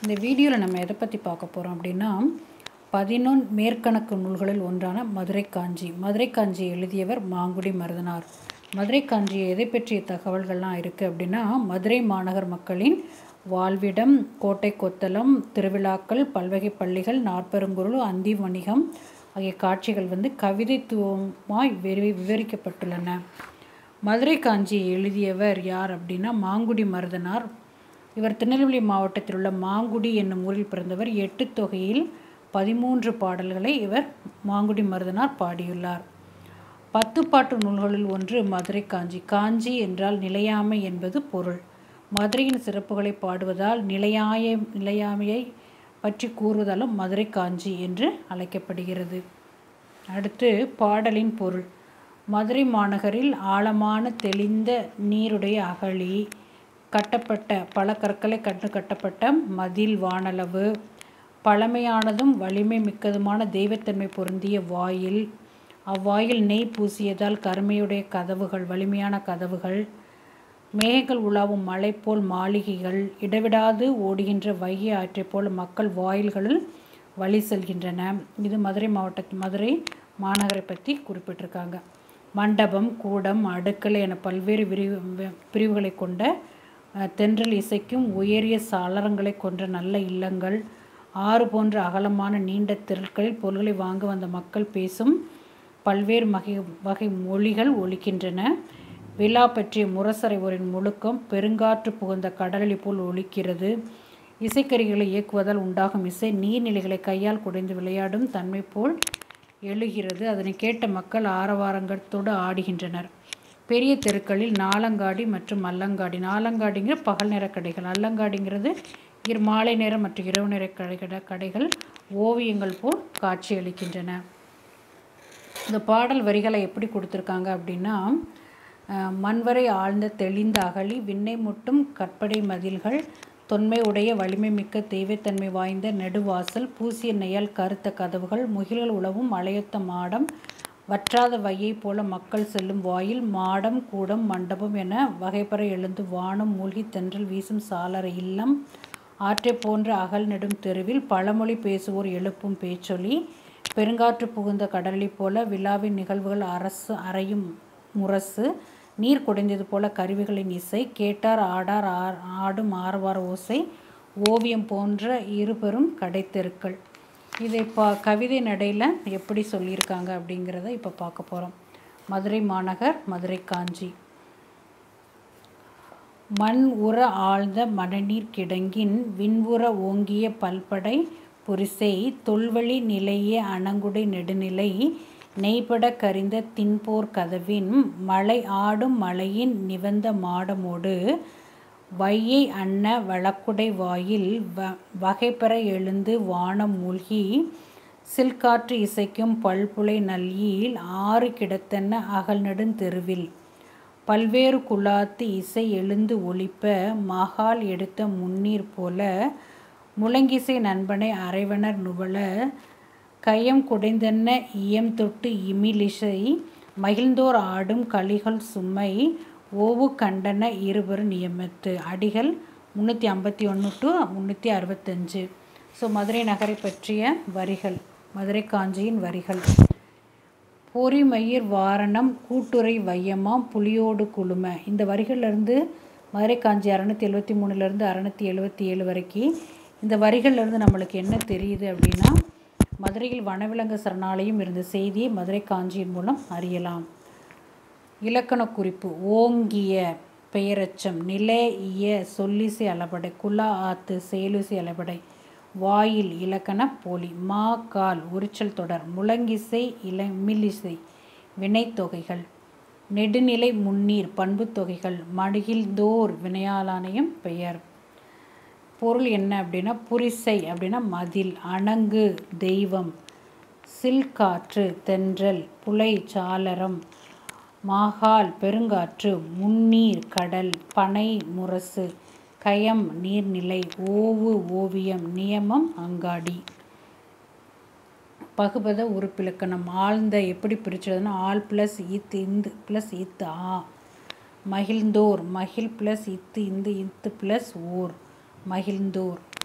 இந்த வீடியோவில் நம்ம எதை பற்றி பார்க்க போகிறோம் அப்படின்னா பதினொன் மேற்கணக்கு நூல்களில் ஒன்றான மதுரை காஞ்சி மதுரை காஞ்சி எழுதியவர் மாங்குடி மருதனார் மதுரை காஞ்சி எதை பற்றிய தகவல்கள்லாம் இருக்குது அப்படின்னா மதுரை மாநகர் மக்களின் வாழ்விடம் கோட்டை கொத்தளம் திருவிழாக்கள் பல்வகை பள்ளிகள் நாற்பெருங்குறள் அந்தி வணிகம் ஆகிய காட்சிகள் வந்து கவிதைத்துவமாய் விரி விவரிக்கப்பட்டுள்ளன மதுரை காஞ்சி எழுதியவர் யார் அப்படின்னா மாங்குடி மருதனார் இவர் திருநெல்வேலி மாவட்டத்தில் உள்ள மாங்குடி என்னும் ஊரில் பிறந்தவர் எட்டு தொகையில் பதிமூன்று பாடல்களை இவர் மாங்குடி மருதனார் பாடியுள்ளார் பத்து பாட்டு நூல்களில் ஒன்று மதுரை காஞ்சி காஞ்சி என்றால் நிலையாமை என்பது பொருள் மதுரையின் சிறப்புகளை பாடுவதால் நிலையாய நிலையாமையை பற்றி கூறுவதாலும் மதுரை காஞ்சி என்று அழைக்கப்படுகிறது அடுத்து பாடலின் பொருள் மதுரை மாநகரில் ஆழமான தெளிந்த நீருடைய அகழி கட்டப்பட்ட பல கற்களை கட்டு கட்டப்பட்ட மதில் வானளவு பழமையானதும் வலிமை மிக்கதுமான தெய்வத்தன்மை பொருந்திய வாயில் அவ்வாயில் நெய் பூசியதால் கருமையுடைய கதவுகள் வலிமையான கதவுகள் மேகங்கள் உலாவும் மலை போல் மாளிகைகள் இடைவிடாது ஓடுகின்ற வைகை ஆற்றைப் போல் மக்கள் வாயில்களில் வழி செல்கின்றன இது மதுரை மாவட்ட மதுரை மாநகரை பற்றி குறிப்பிட்டிருக்காங்க மண்டபம் கூடம் அடுக்கலை என பல்வேறு விரிவு பிரிவுகளை கொண்ட தென்றல் இசைக்கும் உயரிய சாளரங்களை கொண்ட நல்ல இல்லங்கள் ஆறு போன்ற அகலமான நீண்ட திரட்களில் பொருள்களை வாங்க வந்த மக்கள் பேசும் பல்வேறு வகை வகை மொழிகள் ஒலிக்கின்றன விழா பற்றிய முரசறை உரின் முழுக்கம் பெருங்காற்று புகுந்த கடலி போல் ஒலிக்கிறது இசைக்கருவிகளை இயக்குவதால் உண்டாகும் இசை நீர்நிலைகளை கையால் குடைந்து விளையாடும் தன்மை போல் எழுகிறது அதனை கேட்ட மக்கள் ஆரவாரங்கத்தோடு ஆடுகின்றனர் பெரிய தெருக்களில் நாலங்காடி மற்றும் அல்லங்காடி நாலங்காடிங்கிற பகல் நேர கடைகள் அல்லங்காடிங்கிறது இரு மாலை நேரம் மற்றும் இரவு நேர கடை கடைகள் ஓவியங்கள் போல் காட்சியளிக்கின்றன இந்த பாடல் வரிகளை எப்படி கொடுத்துருக்காங்க அப்படின்னா மண்வரை ஆழ்ந்த தெளிந்த அகழி விண்ணை முட்டும் கற்படை மதில்கள் தொன்மை உடைய வலிமை மிக்க தெய்வத்தன்மை வாய்ந்த நெடுவாசல் பூசிய நெய்யால் கருத்த கதவுகள் முகில்கள் உழவும் மலையொத்த மாடம் வற்றாத வையை போல மக்கள் செல்லும் வாயில் மாடம் கூடம் மண்டபம் என வகைப்பற எழுந்து வானம் மூழ்கி தென்றல் வீசும் சாளர இல்லம் ஆற்றை போன்ற அகல் நெடும் தெருவில் பழமொழி பேசுவோர் எழுப்பும் பேச்சொலி பெருங்காற்று புகுந்த கடலி போல விழாவின் நிகழ்வுகள் அரசு அறையும் முரசு நீர் குடைந்தது போல கருவிகளின் இசை கேட்டார் ஆடார் ஆடும் ஆரவார ஓசை ஓவியம் போன்ற இருபெரும் கடைத்தெருக்கள் இதை பா கவிதை நடையில் எப்படி சொல்லியிருக்காங்க அப்படிங்கிறத இப்போ பார்க்க போகிறோம் மதுரை மாநகர் மதுரை காஞ்சி மண் உற ஆழ்ந்த மடநீர் கிடங்கின் விண்புற ஓங்கிய பல்படை புரிசை தொல்வழி நிலைய அணங்குடை நெடுநிலை நெய்பட கரிந்த தின்போர் கதவின் மலை ஆடும் மலையின் நிவந்த மாடமோடு வையை அன்ன வழக்குடை வாயில் வ வகைப்பெற எழுந்து வானம் மூழ்கி சில்காற்று இசைக்கும் பல்புலை நல்லியில் ஆறு கிடத்தன அகல் நெடுந்தெருவில் பல்வேறு குலாத்து இசை எழுந்து ஒழிப்ப மகால் எடுத்த முன்னீர் போல முழங்கிசை நண்பனை அரைவனர் நுவல கையம் குடைந்தென்ன இயம் தொட்டு இமிலிசை மகிழ்ந்தோர் ஆடும் களிகள் சும்மை ஓவு கண்டன இருபெரும் நியமித்து அடிகள் முந்நூற்றி ஐம்பத்தி ஒன்று டு முந்நூற்றி அறுபத்தஞ்சு ஸோ மதுரை நகரை பற்றிய வரிகள் மதுரை காஞ்சியின் வரிகள் பொறிமயிர் வாரணம் கூட்டுரை வையமாம் புலியோடு குழும இந்த வரிகள்லேருந்து மதுரை காஞ்சி அறநூற்றி எழுபத்தி மூணுலேருந்து அறநூற்றி எழுபத்தி ஏழு வரைக்கும் இந்த வரிகள்லேருந்து நம்மளுக்கு என்ன தெரியுது அப்படின்னா மதுரையில் வனவிலங்கு சரணாலயம் இருந்த செய்தியை மதுரை காஞ்சியின் மூலம் அறியலாம் இலக்கண குறிப்பு ஓங்கிய பெயரச்சம் நிலை இய சொல்லிசை அளபடை குலா ஆத்து செயலுசை அளபடை வாயில் இலக்கண போலி மா கால் உரிச்சல் தொடர் முழங்கிசை இல மில்லிசை வினைத்தொகைகள் நெடுநிலை முன்னீர் பண்பு தொகைகள் மடிகில்தோர் வினையாளானையும் பெயர் பொருள் என்ன அப்படின்னா புரிசை அப்படின்னா மதில் அணங்கு தெய்வம் சில்காற்று தென்றல் புலை சாளரம் மாகால் பெருங்காற்று முன்னீர் கடல் பனை முரசு கயம் நீர்நிலை ஓவு ஓவியம் நியமம் அங்காடி பகுபத உறுப்பிலக்கணம் ஆழ்ந்த எப்படி பிரிச்சதுன்னா ஆல் ப்ளஸ் இத் இந்து ப்ளஸ் இத் ஆ மகிழ்ந்தோர் மகிழ் ப்ளஸ் இத்து இந்து இத்து ப்ளஸ் ஓர் மகிழ்ந்தோர்